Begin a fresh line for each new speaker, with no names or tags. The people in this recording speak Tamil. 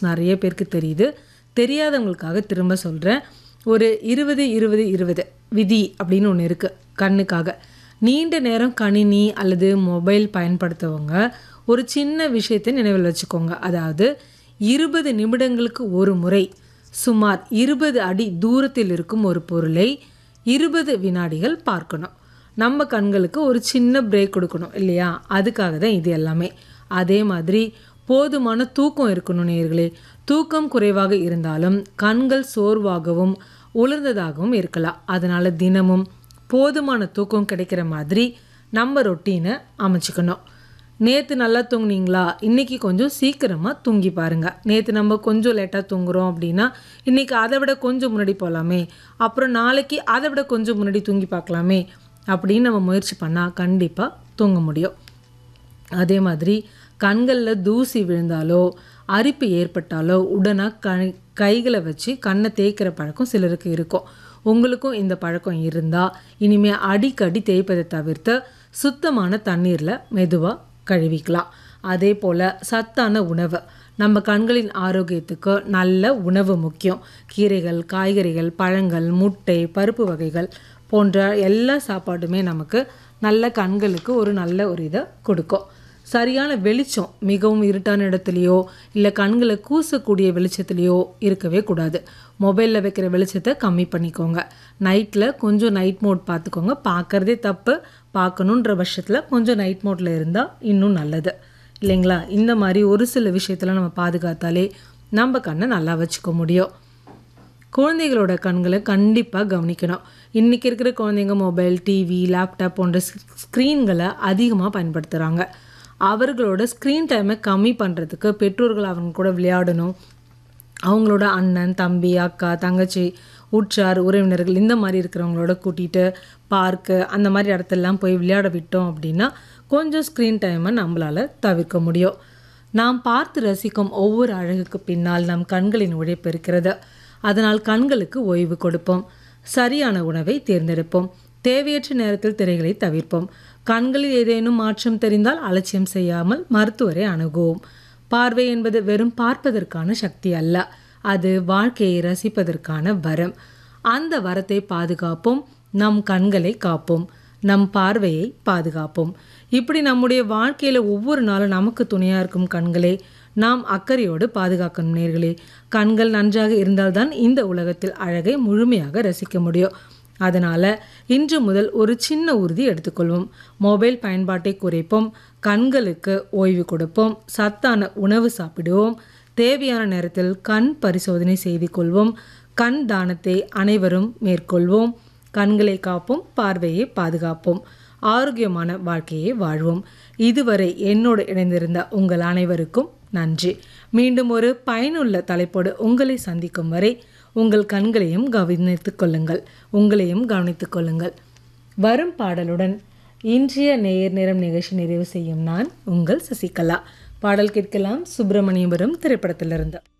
நிறைய பேருக்கு தெரியுது தெரியாதவங்களுக்காக திரும்ப சொல்கிறேன் ஒரு இருபது இருபது இருபது விதி அப்படின்னு ஒன்று இருக்குது கண்ணுக்காக நீண்ட நேரம் கணினி அல்லது மொபைல் பயன்படுத்தவங்க ஒரு சின்ன விஷயத்தை நினைவில் வச்சுக்கோங்க அதாவது இருபது நிமிடங்களுக்கு ஒரு முறை சுமார் இருபது அடி தூரத்தில் இருக்கும் ஒரு பொருளை இருபது வினாடிகள் பார்க்கணும் நம்ம கண்களுக்கு ஒரு சின்ன பிரேக் கொடுக்கணும் இல்லையா அதுக்காக தான் இது எல்லாமே அதே மாதிரி போதுமான தூக்கம் இருக்கணும் நேர்களே தூக்கம் குறைவாக இருந்தாலும் கண்கள் சோர்வாகவும் உலர்ந்ததாகவும் இருக்கலாம் அதனால் தினமும் போதுமான தூக்கம் கிடைக்கிற மாதிரி நம்ம ரொட்டீனை அமைச்சுக்கணும் நேற்று நல்லா தூங்குனீங்களா இன்றைக்கி கொஞ்சம் சீக்கிரமாக தூங்கி பாருங்கள் நேற்று நம்ம கொஞ்சம் லேட்டாக தூங்குறோம் அப்படின்னா இன்றைக்கி அதை விட கொஞ்சம் முன்னாடி போகலாமே அப்புறம் நாளைக்கு அதை விட கொஞ்சம் முன்னாடி தூங்கி பார்க்கலாமே அப்படின்னு நம்ம முயற்சி பண்ணால் கண்டிப்பாக தூங்க முடியும் அதே மாதிரி கண்களில் தூசி விழுந்தாலோ அரிப்பு ஏற்பட்டாலோ உடனே க கைகளை வச்சு கண்ணை தேய்க்கிற பழக்கம் சிலருக்கு இருக்கும் உங்களுக்கும் இந்த பழக்கம் இருந்தால் இனிமேல் அடிக்கடி தேய்ப்பதை தவிர்த்து சுத்தமான தண்ணீரில் மெதுவாக கழுவிக்கலாம் அதே போல் சத்தான உணவு நம்ம கண்களின் ஆரோக்கியத்துக்கு நல்ல உணவு முக்கியம் கீரைகள் காய்கறிகள் பழங்கள் முட்டை பருப்பு வகைகள் போன்ற எல்லா சாப்பாடுமே நமக்கு நல்ல கண்களுக்கு ஒரு நல்ல ஒரு இதை கொடுக்கும் சரியான வெளிச்சம் மிகவும் இருட்டான இடத்துலையோ இல்லை கண்களை கூசக்கூடிய வெளிச்சத்துலேயோ இருக்கவே கூடாது மொபைலில் வைக்கிற வெளிச்சத்தை கம்மி பண்ணிக்கோங்க நைட்டில் கொஞ்சம் நைட் மோட் பார்த்துக்கோங்க பார்க்குறதே தப்பு பார்க்கணுன்ற பட்சத்தில் கொஞ்சம் நைட் மோட்டில் இருந்தால் இன்னும் நல்லது இல்லைங்களா இந்த மாதிரி ஒரு சில விஷயத்தில் நம்ம பாதுகாத்தாலே நம்ம கண்ணை நல்லா வச்சுக்க முடியும் குழந்தைகளோட கண்களை கண்டிப்பாக கவனிக்கணும் இன்றைக்கி இருக்கிற குழந்தைங்க மொபைல் டிவி லேப்டாப் போன்ற ஸ்க்ரீன்களை அதிகமாக பயன்படுத்துகிறாங்க அவர்களோட ஸ்க்ரீன் டைமை கம்மி பண்ணுறதுக்கு பெற்றோர்கள் அவங்க கூட விளையாடணும் அவங்களோட அண்ணன் தம்பி அக்கா தங்கச்சி உற்றார் உறவினர்கள் இந்த மாதிரி இருக்கிறவங்களோட கூட்டிகிட்டு பார்க்கு அந்த மாதிரி இடத்தெல்லாம் போய் விளையாட விட்டோம் அப்படின்னா கொஞ்சம் ஸ்க்ரீன் டைமை நம்மளால் தவிர்க்க முடியும் நாம் பார்த்து ரசிக்கும் ஒவ்வொரு அழகுக்கு பின்னால் நம் கண்களின் உழைப்பு இருக்கிறது அதனால் கண்களுக்கு ஓய்வு கொடுப்போம் சரியான உணவை தேர்ந்தெடுப்போம் தேவையற்ற நேரத்தில் திரைகளை தவிர்ப்போம் கண்களில் ஏதேனும் மாற்றம் தெரிந்தால் அலட்சியம் செய்யாமல் மருத்துவரை அணுகுவோம் பார்வை என்பது வெறும் பார்ப்பதற்கான சக்தி அல்ல அது வாழ்க்கையை ரசிப்பதற்கான வரம் அந்த வரத்தை பாதுகாப்போம் நம் கண்களை காப்போம் நம் பார்வையை பாதுகாப்போம் இப்படி நம்முடைய வாழ்க்கையில் ஒவ்வொரு நாளும் நமக்கு துணையாக இருக்கும் கண்களை நாம் அக்கறையோடு பாதுகாக்கணும் நேர்களே கண்கள் நன்றாக இருந்தால்தான் இந்த உலகத்தில் அழகை முழுமையாக ரசிக்க முடியும் அதனால் இன்று முதல் ஒரு சின்ன உறுதி எடுத்துக்கொள்வோம் மொபைல் பயன்பாட்டை குறைப்போம் கண்களுக்கு ஓய்வு கொடுப்போம் சத்தான உணவு சாப்பிடுவோம் தேவையான நேரத்தில் கண் பரிசோதனை செய்து கொள்வோம் கண் தானத்தை அனைவரும் மேற்கொள்வோம் கண்களை காப்போம் பார்வையை பாதுகாப்போம் ஆரோக்கியமான வாழ்க்கையை வாழ்வோம் இதுவரை என்னோடு இணைந்திருந்த உங்கள் அனைவருக்கும் நன்றி மீண்டும் ஒரு பயனுள்ள தலைப்போடு உங்களை சந்திக்கும் வரை உங்கள் கண்களையும் கவனித்துக் கொள்ளுங்கள் உங்களையும் கவனித்துக் கொள்ளுங்கள் வரும் பாடலுடன் இன்றைய நேயர் நேரம் நிகழ்ச்சி நிறைவு செய்யும் நான் உங்கள் சசிகலா பாடல் கேட்கலாம் சுப்பிரமணியபுரம் திரைப்படத்திலிருந்து